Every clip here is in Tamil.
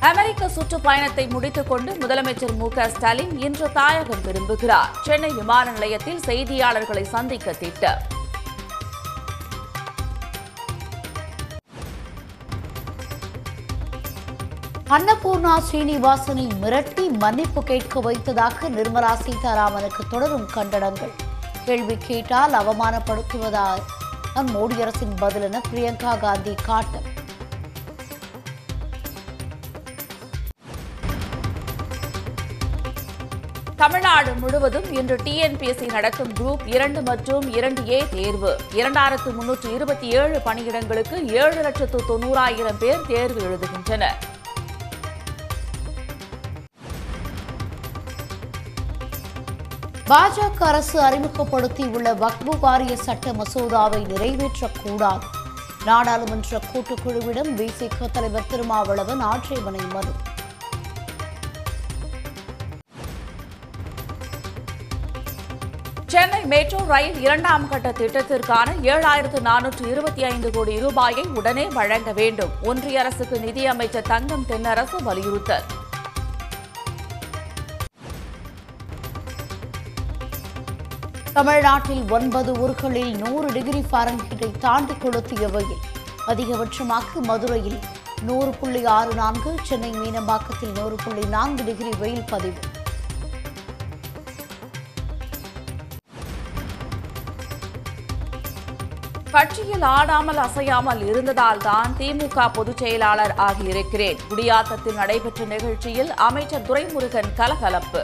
அமெரிக்க சுற்றுப்பயணத்தை முடித்துக் கொண்டு முதலமைச்சர் மு க ஸ்டாலின் இன்று தாயகம் திரும்புகிறார் சென்னை விமான நிலையத்தில் செய்தியாளர்களை சந்திக்க திட்டம் அன்னபூர்ணா ஸ்ரீனிவாசனை மிரட்டி மன்னிப்பு கேட்க வைத்ததாக நிர்மலா சீதாராமனுக்கு தொடரும் கண்டனங்கள் கேள்வி கேட்டால் அவமானப்படுத்துவதா மோடி அரசின் பதில் என பிரியங்கா காந்தி காட்டம் தமிழ்நாடு முழுவதும் இன்று டிஎன்பிஎஸ்சி நடத்தும் குரூப் இரண்டு மற்றும் இரண்டு ஏ தேர்வு இரண்டாயிரத்து முன்னூற்று இருபத்தி ஏழு பணியிடங்களுக்கு ஏழு லட்சத்து தொண்ணூறாயிரம் பேர் தேர்வு எழுதுகின்றனர் பாஜக அரசு அறிமுகப்படுத்தியுள்ள வக்பு வாரிய சட்ட மசோதாவை நிறைவேற்றக்கூடாது நாடாளுமன்ற கூட்டுக்குழுவிடம் பிசிக தலைவர் திருமாவளவன் ஆட்சேபனை மனு சென்னை மெட்ரோ ரயில் இரண்டாம் கட்ட திட்டத்திற்கான ஏழாயிரத்து நானூற்று இருபத்தி ஐந்து கோடி ரூபாயை உடனே வழங்க வேண்டும் ஒன்றிய அரசுக்கு நிதியமைச்சர் தங்கம் தென்னரசு வலியுறுத்தல் தமிழ்நாட்டில் ஒன்பது ஊர்களில் நூறு டிகிரி ஃபாரன்ஹீட்டை தாண்டி கொளுத்திய வெயில் அதிகபட்சமாக மதுரையில் நூறு புள்ளி ஆறு நான்கு சென்னை மீனம்பாக்கத்தில் நூறு புள்ளி நான்கு டிகிரி வெயில் பதிவு கட்சியில் ஆடாமல் அசையாமல் இருந்ததால் தான் திமுக பொதுச் செயலாளர் ஆகியிருக்கிறேன் குடியாத்தத்தில் நடைபெற்ற நிகழ்ச்சியில் அமைச்சர் துரைமுருகன் கலகலப்பு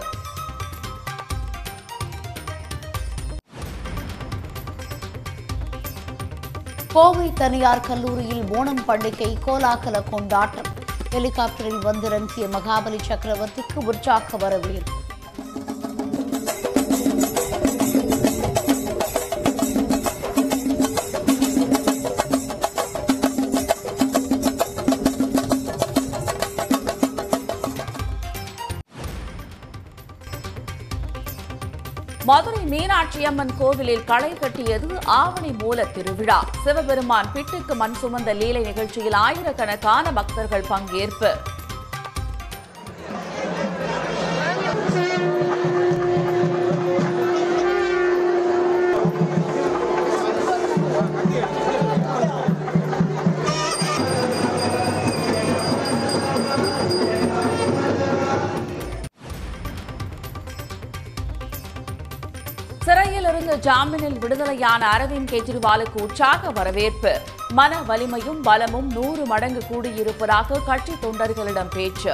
கோவை தனியார் கல்லூரியில் ஓணம் பண்டிகை கோலாகல கொண்டாட்டம் ஹெலிகாப்டரில் வந்திறங்கிய மகாபலி சக்கரவர்த்திக்கு உற்சாக வரவேற்பு மதுரை மீனாட்சி அம்மன் கோவிலில் களை கட்டியது ஆவணி மூல திருவிழா சிவபெருமான் பிட்டுக்கு மண் சுமந்த லீலை நிகழ்ச்சியில் ஆயிரக்கணக்கான பக்தர்கள் பங்கேற்பு சிறையில் இருந்து ஜாமீனில் விடுதலையான அரவிந்த் கெஜ்ரிவாலுக்கு உற்சாக வரவேற்பு மன வலிமையும் பலமும் நூறு மடங்கு கூடியிருப்பதாக கட்சி தொண்டர்களிடம் பேச்சு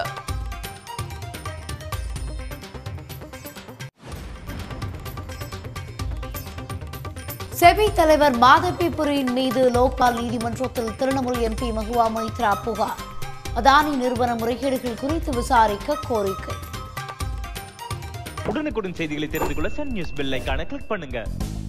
செபி தலைவர் மாதவி புரியின் மீது லோக்பால் நீதிமன்றத்தில் திரிணாமுல் எம்பி மகுவா மைத்ரா புகார் அதானி நிறுவன முறைகேடுகள் குறித்து விசாரிக்க கோரிக்கை உடனுக்குடன் செய்திகளை தெரிந்து கொள்ள சன் நியூஸ் பெல் ஐகானை கிளிக் பண்ணுங்க